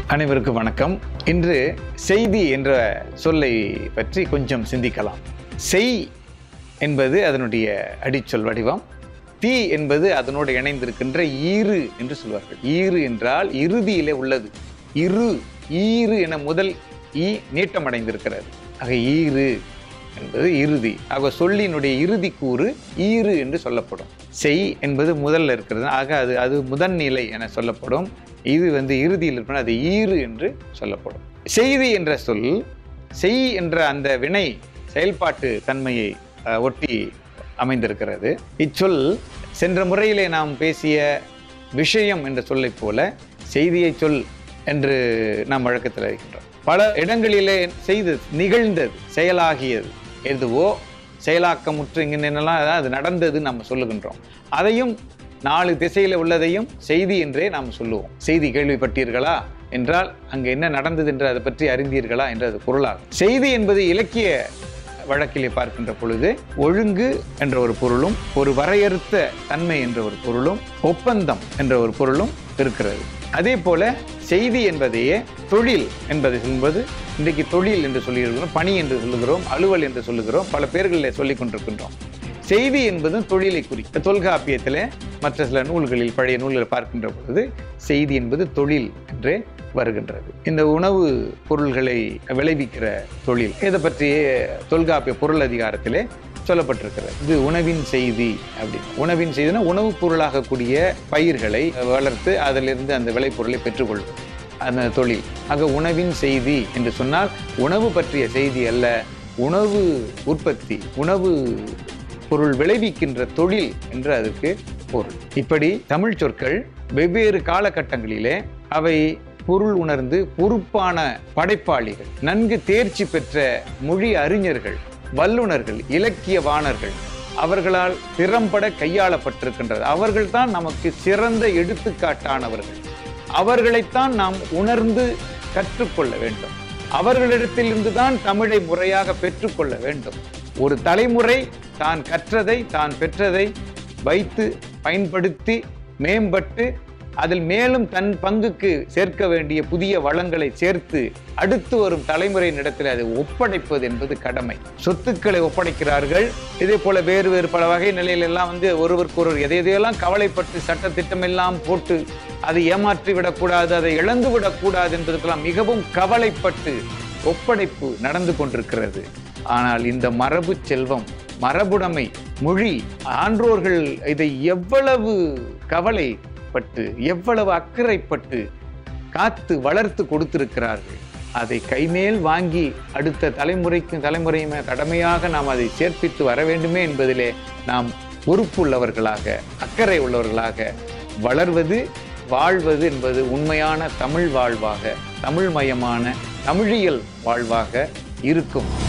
அனைவருக்கும் வணக்கம் இன்று செய்தி என்ற சொல்லை பற்றி கொஞ்சம் சிந்திக்கலாம் செய் என்பது அதனுடைய அடிச்சொல் வடிவம் தீ என்பது அதனோடு இணைந்திருக்கின்ற ஈறு என்று சொல்வார்கள் ஈறு என்றால் இறுதியிலே உள்ளது இரு ஈறு என முதல் ஈ நீட்டமடைந்திருக்கிறது ஆக ஈறு என்பது இறுதி ஆக சொல்லினுடைய இறுதி கூறு ஈறு என்று சொல்லப்படும் செய் என்பது முதல்ல இருக்கிறது ஆக அது அது முதன்நிலை என சொல்லப்படும் இது வந்து இறுதியில் இருப்பது அது ஈறு என்று சொல்லப்படும் செய்தி என்ற சொல் செய் என்ற அந்த வினை செயல்பாட்டு தன்மையை அஹ், ஒட்டி அமைந்திருக்கிறது இச்சொல் சென்ற முறையிலே நாம் பேசிய விஷயம் என்ற சொல்லைப் போல செய்தியை சொல் என்று நாம் வழக்கத்தில் இருக்கின்றோம் பல இடங்களிலே செய்தது நிகழ்ந்தது செயலாகியது எதுவோ செயலாக்கமுற்று இங்கென்னெல்லாம் அது நடந்தது நம்ம சொல்லுகின்றோம் அதையும் நாலு திசையில் உள்ளதையும் செய்தி என்றே நாம் சொல்லுவோம் செய்தி கேள்விப்பட்டீர்களா என்றால் அங்கே என்ன நடந்தது என்று அதை பற்றி அறிந்தீர்களா என்று அது பொருளாகும் செய்தி என்பது இலக்கிய வழக்கிலே பார்க்கின்ற பொழுது ஒழுங்கு என்ற ஒரு பொருளும் ஒரு வரையறுத்த தன்மை என்ற ஒரு பொருளும் ஒப்பந்தம் என்ற ஒரு பொருளும் இருக்கிறது அதே போல செய்தி என்பதையே தொழில் என்பதை சொல்வது இன்றைக்கு தொழில் என்று சொல்லியிருக்கிறோம் பணி என்று சொல்லுகிறோம் அலுவல் என்று சொல்லுகிறோம் பல பேர்களில் சொல்லிக் கொண்டிருக்கின்றோம் செய்தி என்பதும் தொழிலை குறிக்கும் தொல்காப்பியத்திலே மற்ற சில நூல்களில் பழைய நூல்களை பார்க்கின்ற பொழுது செய்தி என்பது தொழில் என்றே வருகின்றது இந்த உணவு பொருள்களை விளைவிக்கிற தொழில் இதை பற்றியே தொல்காப்பிய பொருள் அதிகாரத்திலே சொல்லப்பட்டிருக்கிறது இது உணவின் செய்தி அப்படின்னு உணவின் செய்தினா உணவுப் பொருளாகக்கூடிய பயிர்களை வளர்த்து அதிலிருந்து அந்த விளைபொருளை பெற்றுக்கொள்வது அந்த தொழில் ஆக உணவின் செய்தி என்று சொன்னால் உணவு பற்றிய செய்தி அல்ல உணவு உற்பத்தி உணவு பொருள் விளைவிக்கின்ற தொழில் என்று அதற்கு பொருள் இப்படி தமிழ் சொற்கள் வெவ்வேறு காலகட்டங்களிலே அவை பொருள் உணர்ந்து பொறுப்பான படைப்பாளிகள் நன்கு தேர்ச்சி பெற்ற மொழி அறிஞர்கள் வல்லுனர்கள் இலக்கியவாணர்கள் அவர்களால் திறம்பட கையாளப்பட்டிருக்கின்றது அவர்கள்தான் நமக்கு சிறந்த எடுத்துக்காட்டானவர்கள் அவர்களைத்தான் நாம் உணர்ந்து கற்றுக்கொள்ள வேண்டும் அவர்களிடத்திலிருந்து தான் தமிழை முறையாக பெற்றுக்கொள்ள வேண்டும் ஒரு தலைமுறை தான் கற்றதை தான் பெற்றதை வைத்து பயன்படுத்தி மேம்பட்டு அதில் மேலும் தன் பங்குக்கு சேர்க்க வேண்டிய புதிய வளங்களை சேர்த்து அடுத்து வரும் தலைமுறையினிடத்தில் அதை ஒப்படைப்பது என்பது கடமை சொத்துக்களை ஒப்படைக்கிறார்கள் இதே போல வேறு வேறு பல வகை நிலையிலெல்லாம் வந்து ஒருவருக்கு ஒருவர் எதை எதையெல்லாம் கவலைப்பட்டு சட்ட திட்டமெல்லாம் போட்டு அதை ஏமாற்றி விடக்கூடாது அதை இழந்து விடக்கூடாது என்பதற்கெல்லாம் மிகவும் கவலைப்பட்டு ஒப்படைப்பு நடந்து கொண்டிருக்கிறது ஆனால் இந்த மரபு செல்வம் மரபுடைமை மொழி ஆன்றோர்கள் இதை எவ்வளவு கவலைப்பட்டு எவ்வளவு அக்கறைப்பட்டு காத்து வளர்த்து கொடுத்திருக்கிறார்கள் அதை கைமேல் வாங்கி அடுத்த தலைமுறைக்கும் தலைமுறையுமே கடமையாக நாம் அதை சேர்ப்பித்து வர வேண்டுமே என்பதிலே நாம் பொறுப்புள்ளவர்களாக அக்கறை உள்ளவர்களாக வளர்வது வாழ்வது என்பது உண்மையான தமிழ் வாழ்வாக தமிழ்மயமான தமிழியல் வாழ்வாக இருக்கும்